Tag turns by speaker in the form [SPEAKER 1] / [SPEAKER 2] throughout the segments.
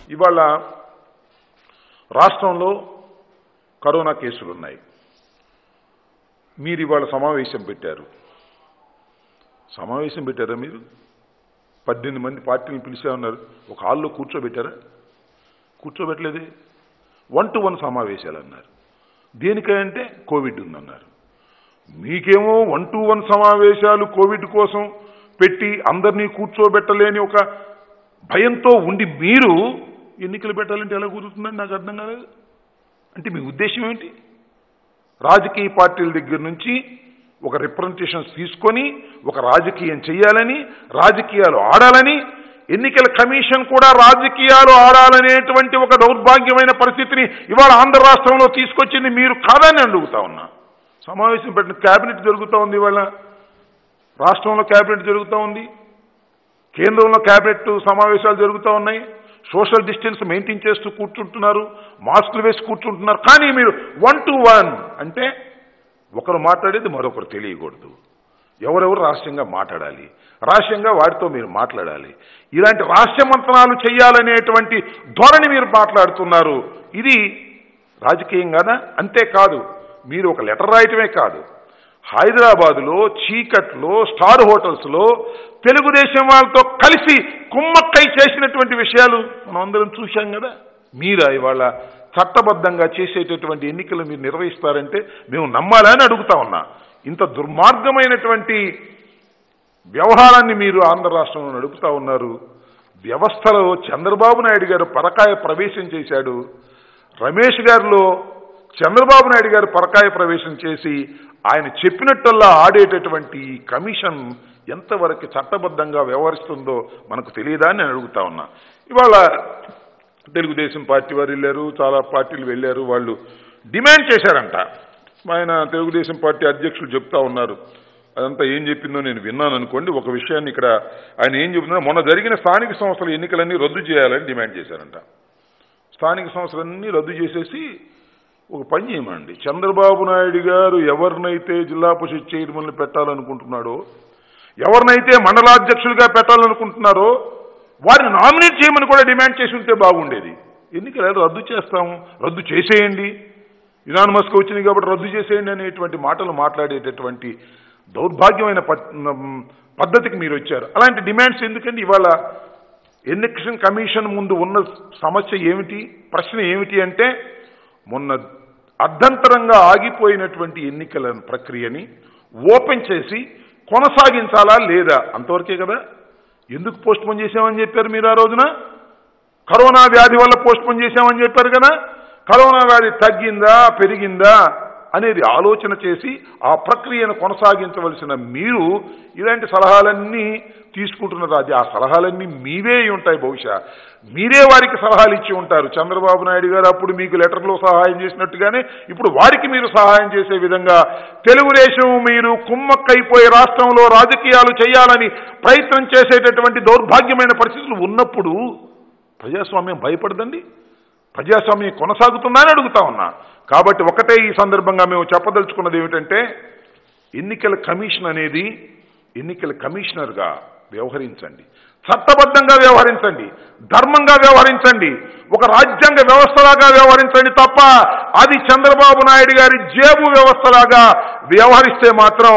[SPEAKER 1] ఇవాళ రాష్ట్రంలో కరోనా కేసులు ఉన్నాయి మీరు ఇవాళ సమావేశం పెట్టారు సమావేశం పెట్టారా మీరు పద్దెనిమిది మంది పార్టీని పిలిచా ఉన్నారు ఒక హాల్లో కూర్చోబెట్టారా కూర్చోబెట్టలేదే వన్ టు వన్ సమావేశాలు అన్నారు దేనికంటే కోవిడ్ ఉందన్నారు మీకేమో వన్ టు వన్ సమావేశాలు కోవిడ్ కోసం పెట్టి అందరినీ కూర్చోబెట్టలేని ఒక భయంతో ఉండి మీరు ఎన్నికలు పెట్టాలంటే ఎలా కుదురుతుందండి నాకు అర్థం కాలేదు అంటే మీ ఉద్దేశం ఏంటి రాజకీయ పార్టీల దగ్గర నుంచి ఒక రిప్రజెంటేషన్స్ తీసుకొని ఒక రాజకీయం చేయాలని రాజకీయాలు ఆడాలని ఎన్నికల కమిషన్ కూడా రాజకీయాలు ఆడాలనేటువంటి ఒక దౌర్భాగ్యమైన పరిస్థితిని ఇవాళ ఆంధ్ర రాష్ట్రంలో తీసుకొచ్చింది మీరు కాదని అడుగుతా ఉన్నా సమావేశం పెట్టిన కేబినెట్ జరుగుతూ ఉంది ఇవాళ రాష్ట్రంలో కేబినెట్ జరుగుతూ ఉంది కేంద్రంలో కేబినెట్ సమావేశాలు జరుగుతూ ఉన్నాయి సోషల్ డిస్టెన్స్ మెయింటైన్ చేస్తూ కూర్చుంటున్నారు మాస్కులు వేసి కూర్చుంటున్నారు కానీ మీరు వన్ టు వన్ అంటే ఒకరు మాట్లాడేది మరొకరు తెలియకూడదు ఎవరెవరు రహస్యంగా మాట్లాడాలి రహస్యంగా వాడితో మీరు మాట్లాడాలి ఇలాంటి రహస్య మంత్రాలు చేయాలనేటువంటి ధోరణి మీరు మాట్లాడుతున్నారు ఇది రాజకీయం కదా అంతేకాదు మీరు ఒక లెటర్ రాయటమే కాదు హైదరాబాదులో చీకట్లో స్టార్ హోటల్స్లో తెలుగుదేశం వాళ్ళతో కలిసి కుమ్మక్కై చేసినటువంటి విషయాలు మనం అందరం చూశాం కదా మీరా ఇవాళ చట్టబద్ధంగా చేసేటటువంటి ఎన్నికలు మీరు నిర్వహిస్తారంటే మేము నమ్మాలని అడుగుతా ఉన్నా ఇంత దుర్మార్గమైనటువంటి వ్యవహారాన్ని మీరు ఆంధ్ర రాష్ట్రంలో నడుపుతా ఉన్నారు వ్యవస్థలో చంద్రబాబు నాయుడు గారు పరకాయ ప్రవేశం చేశాడు రమేష్ గారిలో చంద్రబాబు నాయుడు గారు పరకాయ ప్రవేశం చేసి ఆయన చెప్పినట్టల్లా ఆడేటటువంటి ఈ కమిషన్ ఎంతవరకు చట్టబద్ధంగా వ్యవహరిస్తుందో మనకు తెలియదా అని నేను అడుగుతా ఉన్నా ఇవాళ తెలుగుదేశం పార్టీ వారు వెళ్ళారు చాలా పార్టీలు వెళ్ళారు వాళ్ళు డిమాండ్ చేశారంట ఆయన తెలుగుదేశం పార్టీ అధ్యక్షులు చెప్తా ఉన్నారు అదంతా ఏం చెప్పిందో నేను విన్నాను అనుకోండి ఒక విషయాన్ని ఇక్కడ ఆయన ఏం చెప్తున్నా మొన్న జరిగిన స్థానిక సంస్థల ఎన్నికలన్నీ రద్దు చేయాలని డిమాండ్ చేశారంట స్థానిక సంస్థలన్నీ రద్దు చేసేసి ఒక పని చేయమండి చంద్రబాబు నాయుడు గారు ఎవరినైతే జిల్లా పరిషత్ చైర్మన్లు పెట్టాలనుకుంటున్నాడో ఎవరినైతే మండలాధ్యక్షులుగా పెట్టాలనుకుంటున్నారో వారిని నామినేట్ చేయమని కూడా డిమాండ్ చేసి ఉంటే బాగుండేది ఎన్నికలు రద్దు చేస్తాము రద్దు చేసేయండి యునానిమస్గా వచ్చింది కాబట్టి రద్దు చేసేయండి అనేటువంటి మాటలు మాట్లాడేటటువంటి దౌర్భాగ్యమైన పద్- పద్ధతికి మీరు వచ్చారు అలాంటి డిమాండ్స్ ఎందుకండి ఇవాళ ఎలక్షన్ కమిషన్ ముందు ఉన్న సమస్య ఏమిటి ప్రశ్న ఏమిటి అంటే మొన్న అర్ధంతరంగా ఆగిపోయినటువంటి ఎన్నికల ప్రక్రియని ఓపెన్ చేసి కొనసాగించాలా లేదా అంతవరకే కదా ఎందుకు పోస్ట్ పోన్ చేశామని చెప్పారు మీరు ఆ రోజున కరోనా వ్యాధి వల్ల పోస్ట్ పోన్ చేశామని చెప్పారు కదా కరోనా వ్యాధి తగ్గిందా పెరిగిందా అనేది ఆలోచన చేసి ఆ ప్రక్రియను కొనసాగించవలసిన మీరు ఇలాంటి సలహాలన్నీ తీసుకుంటున్నారు అది ఆ సలహాలన్నీ మీవే అయి ఉంటాయి బహుశా మీరే వారికి సలహాలు ఇచ్చి ఉంటారు చంద్రబాబు నాయుడు గారు అప్పుడు మీకు లెటర్లో సహాయం చేసినట్టుగానే ఇప్పుడు వారికి మీరు సహాయం చేసే విధంగా తెలుగుదేశం మీరు కుమ్మక్కైపోయి రాష్ట్రంలో రాజకీయాలు చేయాలని ప్రయత్నం చేసేటటువంటి దౌర్భాగ్యమైన పరిస్థితులు ఉన్నప్పుడు ప్రజాస్వామ్యం భయపడదండి ప్రజాస్వామ్యం కొనసాగుతుందా అని అడుగుతా ఉన్నా కాబట్టి ఒకటే ఈ సందర్భంగా మేము చెప్పదలుచుకున్నది ఏమిటంటే ఎన్నికల కమిషన్ అనేది ఎన్నికల కమిషనర్గా వ్యవహరించండి చట్టబద్ధంగా వ్యవహరించండి ధర్మంగా వ్యవహరించండి ఒక రాజ్యాంగ వ్యవస్థలాగా వ్యవహరించండి తప్ప అది చంద్రబాబు నాయుడు గారి జేబు వ్యవస్థలాగా వ్యవహరిస్తే మాత్రం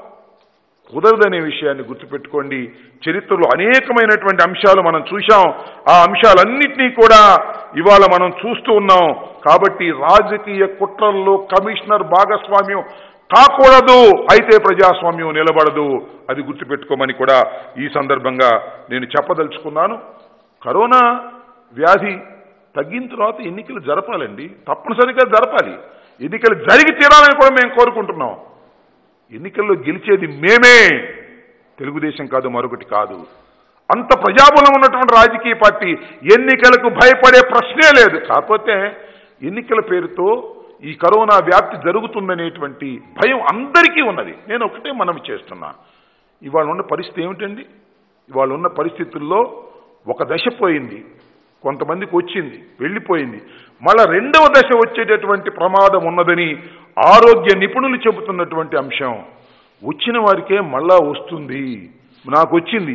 [SPEAKER 1] కుదరదనే విషయాన్ని గుర్తుపెట్టుకోండి చరిత్రలో అనేకమైనటువంటి అంశాలు మనం చూశాం ఆ అంశాలన్నింటినీ కూడా ఇవాళ మనం చూస్తూ ఉన్నాం కాబట్టి రాజకీయ కుట్రల్లో కమిషనర్ భాగస్వామ్యం కాకూడదు అయితే ప్రజాస్వామ్యం నిలబడదు అది గుర్తుపెట్టుకోమని కూడా ఈ సందర్భంగా నేను చెప్పదలుచుకున్నాను కరోనా వ్యాధి తగ్గిన తర్వాత ఎన్నికలు జరపాలండి తప్పనిసరిగా జరపాలి ఎన్నికలు జరిగి తీరాలని కూడా మేము కోరుకుంటున్నాం ఎన్నికల్లో గెలిచేది మేమే తెలుగుదేశం కాదు మరొకటి కాదు అంత ప్రజాబలం ఉన్నటువంటి రాజకీయ పార్టీ ఎన్నికలకు భయపడే ప్రశ్నే లేదు కాకపోతే ఎన్నికల పేరుతో ఈ కరోనా వ్యాప్తి జరుగుతుందనేటువంటి భయం అందరికీ ఉన్నది నేను ఒకటే మనం చేస్తున్నా ఇవాళ ఉన్న పరిస్థితి ఏమిటండి ఇవాళ ఉన్న పరిస్థితుల్లో ఒక దశ పోయింది కొంతమందికి వచ్చింది వెళ్ళిపోయింది మళ్ళా రెండవ దశ వచ్చేటటువంటి ప్రమాదం ఉన్నదని ఆరోగ్య నిపుణులు చెబుతున్నటువంటి అంశం వచ్చిన వారికే మళ్ళా వస్తుంది నాకు వచ్చింది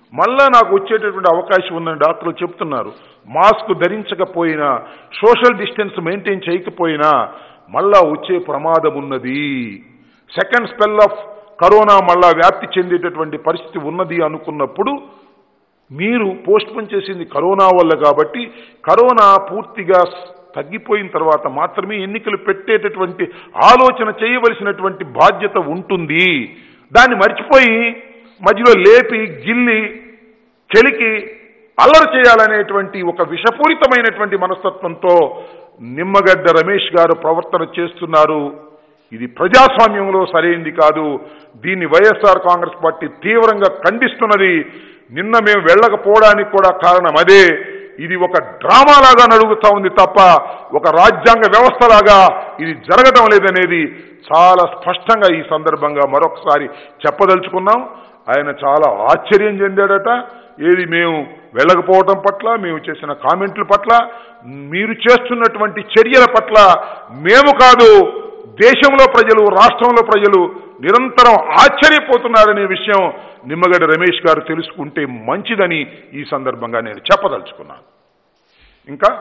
[SPEAKER 1] మళ్ళా నాకు వచ్చేటటువంటి అవకాశం ఉందని డాక్టర్లు చెప్తున్నారు మాస్క్ ధరించకపోయినా సోషల్ డిస్టెన్స్ మెయింటైన్ చేయకపోయినా మళ్ళా వచ్చే ప్రమాదం ఉన్నది సెకండ్ స్పెల్ ఆఫ్ కరోనా మళ్ళా వ్యాప్తి చెందేటటువంటి పరిస్థితి ఉన్నది అనుకున్నప్పుడు మీరు పోస్ట్ పోన్ చేసింది కరోనా వల్ల కాబట్టి కరోనా పూర్తిగా తగ్గిపోయిన తర్వాత మాత్రమే ఎన్నికలు పెట్టేటటువంటి ఆలోచన చేయవలసినటువంటి బాధ్యత ఉంటుంది దాన్ని మర్చిపోయి మధ్యలో లేపి గిల్లి చెలికి అల్లరి చేయాలనేటువంటి ఒక విషపూరితమైనటువంటి మనస్తత్వంతో నిమ్మగడ్డ రమేష్ గారు ప్రవర్తన చేస్తున్నారు ఇది ప్రజాస్వామ్యంలో సరైంది కాదు దీన్ని వైఎస్ఆర్ కాంగ్రెస్ పార్టీ తీవ్రంగా ఖండిస్తున్నది నిన్న మేము వెళ్ళకపోవడానికి కూడా కారణం అదే ఇది ఒక డ్రామాలాగా నడుగుతా ఉంది తప్ప ఒక రాజ్యాంగ వ్యవస్థలాగా ఇది జరగటం లేదనేది చాలా స్పష్టంగా ఈ సందర్భంగా మరొకసారి చెప్పదలుచుకున్నాం ఆయన చాలా ఆశ్చర్యం చెందాడట ఏది మేము వెళ్ళకపోవటం పట్ల మేము చేసిన కామెంట్ల పట్ల మీరు చేస్తున్నటువంటి చర్యల పట్ల మేము కాదు దేశంలో ప్రజలు రాష్ట్రంలో ప్రజలు నిరంతరం ఆశ్చర్యపోతున్నారనే విషయం నిమ్మగడ్డ రమేష్ గారు తెలుసుకుంటే మంచిదని ఈ సందర్భంగా నేను చెప్పదలుచుకున్నాను ఇంకా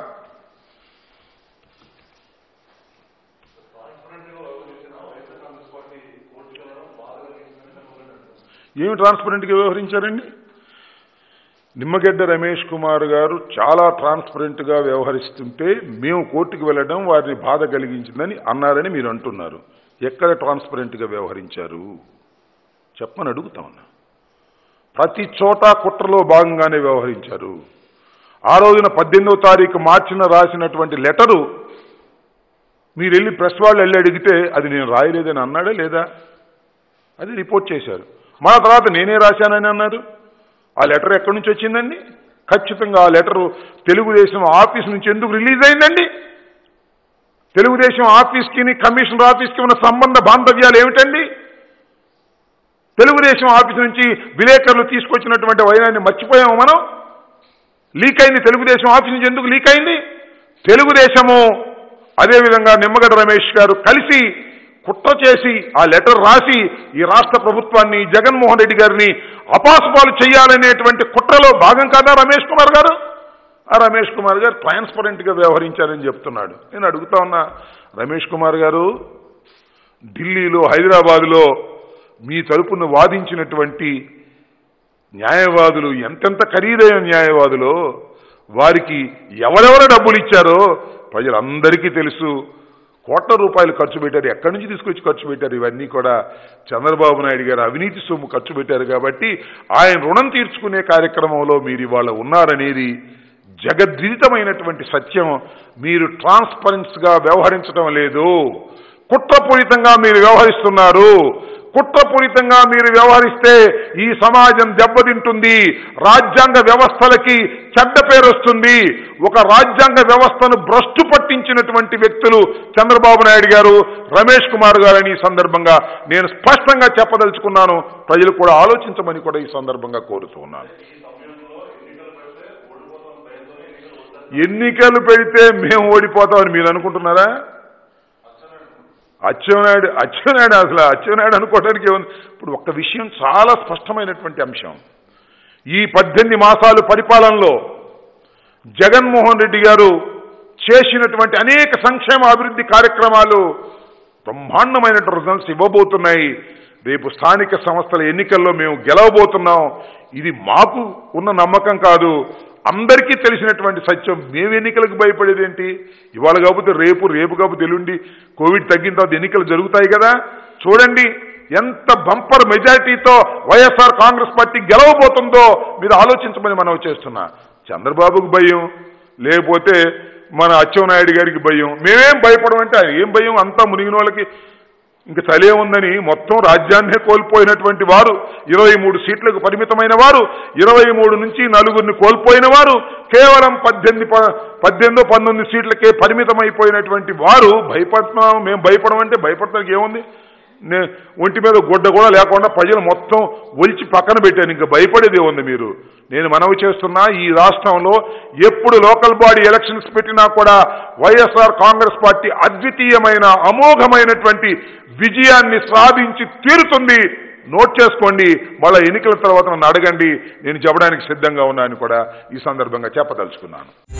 [SPEAKER 1] ఏమి ట్రాన్స్పరెంట్గా వ్యవహరించారండి నిమ్మగడ్డ రమేష్ కుమార్ గారు చాలా ట్రాన్స్పరెంట్గా వ్యవహరిస్తుంటే మేము కోర్టుకు వెళ్ళడం వారిని బాధ కలిగించిందని అన్నారని మీరు అంటున్నారు ఎక్కడ ట్రాన్స్పరెంట్గా వ్యవహరించారు చెప్పని అడుగుతా ఉన్నా ప్రతి చోట కుట్రలో భాగంగానే వ్యవహరించారు ఆ రోజున పద్దెనిమిదవ తారీఖు మార్చిన రాసినటువంటి లెటరు మీరు వెళ్ళి ప్రెస్ వాళ్ళు వెళ్ళి అడిగితే అది నేను రాయలేదని అన్నాడా లేదా అది రిపోర్ట్ చేశారు మా తర్వాత నేనే రాశానని అన్నారు ఆ లెటర్ ఎక్కడి నుంచి వచ్చిందండి ఖచ్చితంగా ఆ లెటరు తెలుగుదేశం ఆఫీస్ నుంచి ఎందుకు రిలీజ్ అయిందండి తెలుగుదేశం ఆఫీస్కి కమిషనర్ ఆఫీస్కి ఉన్న సంబంధ బాంధవ్యాలు ఏమిటండి తెలుగుదేశం ఆఫీస్ నుంచి విలేకరులు తీసుకొచ్చినటువంటి వైనాన్ని మర్చిపోయాము మనం లీక్ అయింది తెలుగుదేశం ఆఫీస్ నుంచి ఎందుకు లీక్ అయింది తెలుగుదేశము అదేవిధంగా నిమ్మగడ్డ రమేష్ గారు కలిసి కుట్ర చేసి ఆ లెటర్ రాసి ఈ రాష్ట్ర ప్రభుత్వాన్ని జగన్మోహన్ రెడ్డి గారిని అపాసుపాలు చేయాలనేటువంటి కుట్రలో భాగం కాదా రమేష్ కుమార్ గారు ఆ రమేష్ కుమార్ గారు ట్రాన్స్పరెంట్ గా వ్యవహరించారని చెప్తున్నాడు నేను అడుగుతా ఉన్నా రమేష్ కుమార్ గారు ఢిల్లీలో హైదరాబాదులో మీ తరపున వాదించినటువంటి న్యాయవాదులు ఎంతెంత ఖరీదైన న్యాయవాదులో వారికి ఎవరెవరు డబ్బులు ఇచ్చారో ప్రజలందరికీ తెలుసు కోట్ల రూపాయలు ఖర్చు పెట్టారు ఎక్కడి నుంచి తీసుకొచ్చి ఖర్చు పెట్టారు ఇవన్నీ కూడా చంద్రబాబు నాయుడు గారు అవినీతి సొమ్ము ఖర్చు పెట్టారు కాబట్టి ఆయన రుణం తీర్చుకునే కార్యక్రమంలో మీరు ఇవాళ ఉన్నారనేది జగద్విదితమైనటువంటి సత్యం మీరు ట్రాన్స్పరెన్స్ గా వ్యవహరించడం లేదు కుట్రపూరితంగా మీరు వ్యవహరిస్తున్నారు కుట్రపూరితంగా మీరు వ్యవహరిస్తే ఈ సమాజం దెబ్బతింటుంది రాజ్యాంగ వ్యవస్థలకి చెడ్డ పేరు వస్తుంది ఒక రాజ్యాంగ వ్యవస్థను భ్రష్టు పట్టించినటువంటి వ్యక్తులు చంద్రబాబు నాయుడు గారు రమేష్ కుమార్ గారని ఈ సందర్భంగా నేను స్పష్టంగా చెప్పదలుచుకున్నాను ప్రజలు కూడా ఆలోచించమని కూడా ఈ సందర్భంగా కోరుతూ ఉన్నాను ఎన్నికలు పెడితే మేము ఓడిపోతామని మీరు అనుకుంటున్నారా అచ్చెన్నాయుడు అచ్చెన్నాయుడు అసలు అచ్చెన్నాయుడు అనుకోవడానికి ఏముంది ఇప్పుడు ఒక్క విషయం చాలా స్పష్టమైనటువంటి అంశం ఈ పద్దెనిమిది మాసాలు పరిపాలనలో జగన్మోహన్ రెడ్డి గారు చేసినటువంటి అనేక సంక్షేమ అభివృద్ధి కార్యక్రమాలు బ్రహ్మాండమైన రిజల్ట్స్ ఇవ్వబోతున్నాయి రేపు స్థానిక సంస్థల ఎన్నికల్లో మేము గెలవబోతున్నాం ఇది మాకు ఉన్న నమ్మకం కాదు అందరికీ తెలిసినటువంటి సత్యం మేము ఎన్నికలకు భయపడేది ఏంటి ఇవాళ కాకపోతే రేపు రేపు కాకపోతే ఎల్లుండి కోవిడ్ తగ్గిన తర్వాత ఎన్నికలు జరుగుతాయి కదా చూడండి ఎంత బంపర్ మెజారిటీతో వైఎస్ఆర్ కాంగ్రెస్ పార్టీ గెలవబోతుందో మీరు ఆలోచించమని మనం చేస్తున్నా చంద్రబాబుకు భయం లేకపోతే మన అచ్చెన్నాయుడు గారికి భయం మేమేం భయపడమంటే ఆయన ఏం భయం అంతా మునిగిన వాళ్ళకి ఇంక చలే ఉందని మొత్తం రాజ్యాన్నే కోల్పోయినటువంటి వారు ఇరవై మూడు సీట్లకు పరిమితమైన వారు ఇరవై మూడు నుంచి నలుగురిని కోల్పోయిన వారు కేవలం పద్దెనిమిది ప- పద్దెనిమిదో పంతొమ్మిది సీట్లకే పరిమితమైపోయినటువంటి వారు భయపడుతున్నాం మేము భయపడమంటే భయపడటానికి ఏముంది నే ఒంటి మీద గుడ్డ కూడా లేకుండా ప్రజలు మొత్తం ఒలిచి పక్కన పెట్టారు ఇంకా భయపడేదే ఉంది మీరు నేను మనవి చేస్తున్నా ఈ రాష్ట్రంలో ఎప్పుడు లోకల్ బాడీ ఎలక్షన్స్ పెట్టినా కూడా వైఎస్ఆర్ కాంగ్రెస్ పార్టీ అద్వితీయమైన అమోఘమైనటువంటి విజయాన్ని సాధించి తీరుతుంది నోట్ చేసుకోండి మళ్ళీ ఎన్నికల తర్వాత నన్ను అడగండి నేను చెప్పడానికి సిద్ధంగా ఉన్నానని కూడా ఈ సందర్భంగా చెప్పదలుచుకున్నాను